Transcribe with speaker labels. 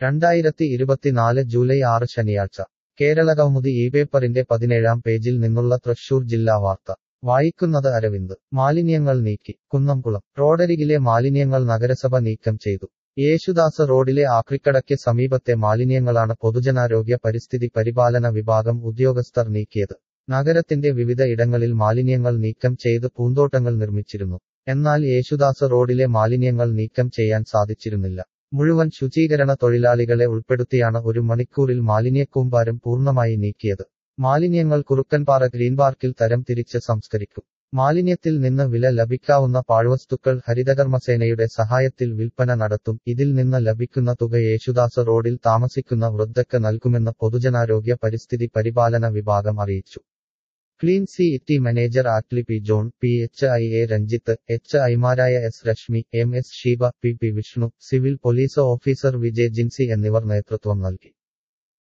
Speaker 1: രണ്ടായിരത്തി ഇരുപത്തിനാല് ജൂലൈ ആറ് ശനിയാഴ്ച കേരളകൗമുദി ഈ പേപ്പറിന്റെ പതിനേഴാം പേജിൽ നിന്നുള്ള തൃശൂർ ജില്ലാ വാർത്ത വായിക്കുന്നത് അരവിന്ദ് മാലിന്യങ്ങൾ നീക്കി കുന്നംകുളം റോഡരികിലെ മാലിന്യങ്ങൾ നഗരസഭ നീക്കം ചെയ്തു യേശുദാസ് റോഡിലെ ആക്രിക്കടയ്ക്ക് സമീപത്തെ മാലിന്യങ്ങളാണ് പൊതുജനാരോഗ്യ പരിസ്ഥിതി പരിപാലന വിഭാഗം ഉദ്യോഗസ്ഥർ നീക്കിയത് നഗരത്തിന്റെ വിവിധ ഇടങ്ങളിൽ മാലിന്യങ്ങൾ നീക്കം ചെയ്ത് പൂന്തോട്ടങ്ങൾ നിർമ്മിച്ചിരുന്നു എന്നാൽ യേശുദാസ് റോഡിലെ മാലിന്യങ്ങൾ നീക്കം ചെയ്യാൻ സാധിച്ചിരുന്നില്ല മുഴുവൻ ശുചീകരണ തൊഴിലാളികളെ ഉൾപ്പെടുത്തിയാണ് ഒരു മണിക്കൂറിൽ മാലിന്യക്കൂമ്പാരം പൂർണ്ണമായി നീക്കിയത് മാലിന്യങ്ങൾ കുറുക്കൻപാറ ഗ്രീൻ പാർക്കിൽ തരം തിരിച്ച് സംസ്കരിക്കും മാലിന്യത്തിൽ നിന്ന് വില ലഭിക്കാവുന്ന പാഴ്വസ്തുക്കൾ ഹരിതകർമ്മസേനയുടെ സഹായത്തിൽ വിൽപ്പന നടത്തും ഇതിൽ നിന്ന് ലഭിക്കുന്ന തുക യേശുദാസ് റോഡിൽ താമസിക്കുന്ന വൃദ്ധക്ക് നൽകുമെന്ന് പൊതുജനാരോഗ്യ പരിസ്ഥിതി പരിപാലന വിഭാഗം അറിയിച്ചു clean city manager Atli P John P H I A Ranjith H ഐമാരായ S Reshmi M S Sheeba P P Vishnu civil police officer Vijay Jincy എന്നിവർ നേതൃത്വം നൽകി